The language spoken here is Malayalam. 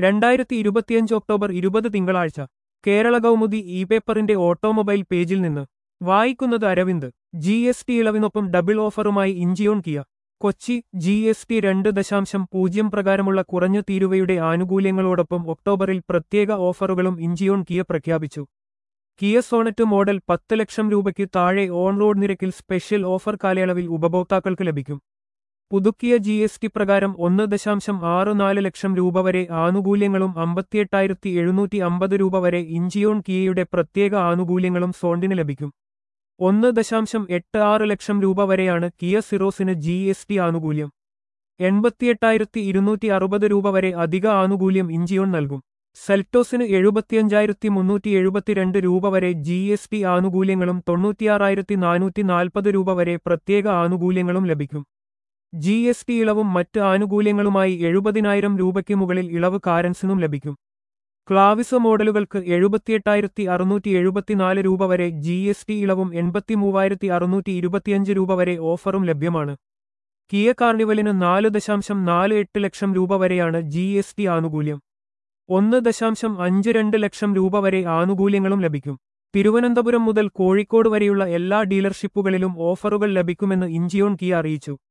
രണ്ടായിരത്തി ഇരുപത്തിയഞ്ച് ഒക്ടോബർ ഇരുപത് തിങ്കളാഴ്ച കേരള കൗമുദി ഇ പേപ്പറിന്റെ ഓട്ടോമൊബൈൽ പേജിൽ നിന്ന് വായിക്കുന്നത് അരവിന്ദ് ജി എസ് ടി ഇളവിനൊപ്പം ഡബിൾ ഓഫറുമായി Incheon Kia Kochi G S T രണ്ട് ദശാംശം പൂജ്യം പ്രകാരമുള്ള കുറഞ്ഞ തീരുവയുടെ ആനുകൂല്യങ്ങളോടൊപ്പം ഒക്ടോബറിൽ പ്രത്യേക ഓഫറുകളും ഇഞ്ചിയോൺ കിയ പ്രഖ്യാപിച്ചു കിയ സോണറ്റ് മോഡൽ പത്ത് ലക്ഷം രൂപയ്ക്ക് താഴെ ഓൺ റോഡ് നിരക്കിൽ സ്പെഷ്യൽ ഓഫർ കാലയളവിൽ ഉപഭോക്താക്കൾക്ക് ലഭിക്കും പുതുക്കിയ ജി എസ് ടി പ്രകാരം ഒന്ന് ദശാംശം ആറ് നാല് ലക്ഷം രൂപ വരെ ആനുകൂല്യങ്ങളും അമ്പത്തിയെട്ടായിരത്തി എഴുന്നൂറ്റി അമ്പത് രൂപ വരെ ഇഞ്ചിയോൺ കിയയുടെ പ്രത്യേക ആനുകൂല്യങ്ങളും സോണ്ടിന് ലഭിക്കും ഒന്ന് ദശാംശം എട്ട് ആറ് ലക്ഷം രൂപ വരെയാണ് കിയ സിറോസിന് ജി എസ് ടി ആനുകൂല്യം എൺപത്തിയെട്ടായിരത്തി ഇരുന്നൂറ്റി അറുപത് രൂപ വരെ അധിക ആനുകൂല്യം ഇഞ്ചിയോൺ നൽകും സെൽറ്റോസിന് എഴുപത്തിയഞ്ചായിരത്തി മുന്നൂറ്റി എഴുപത്തിരണ്ട് രൂപ വരെ ജി എസ് ടി ആനുകൂല്യങ്ങളും തൊണ്ണൂറ്റിയാറായിരത്തി നാനൂറ്റി നാൽപ്പത് രൂപ വരെ പ്രത്യേക ആനുകൂല്യങ്ങളും ലഭിക്കും ജി എസ് ടി ഇളവും മറ്റ് ആനുകൂല്യങ്ങളുമായി എഴുപതിനായിരം രൂപയ്ക്ക് മുകളിൽ ഇളവ് കാരൻസിനും ലഭിക്കും ക്ലാവിസ മോഡലുകൾക്ക് എഴുപത്തിയെട്ടായിരത്തി അറുന്നൂറ്റി എഴുപത്തിനാല് രൂപ വരെ ജി എസ് ടി ഇളവും എൺപത്തി മൂവായിരത്തി അറുന്നൂറ്റി ഇരുപത്തിയഞ്ച് രൂപ വരെ ഓഫറും ലഭ്യമാണ് കിയ കാർണിവലിന് നാല് ദശാംശം നാല് എട്ട് ലക്ഷം രൂപ വരെയാണ് ജി എസ് ടി ആനുകൂല്യം ഒന്ന് ദശാംശം അഞ്ച് രണ്ട് ലക്ഷം രൂപ വരെ ആനുകൂല്യങ്ങളും ലഭിക്കും തിരുവനന്തപുരം മുതൽ കോഴിക്കോട് വരെയുള്ള എല്ലാ ഡീലർഷിപ്പുകളിലും ഓഫറുകൾ ലഭിക്കുമെന്ന് ഇഞ്ചിയോൺ കിയ അറിയിച്ചു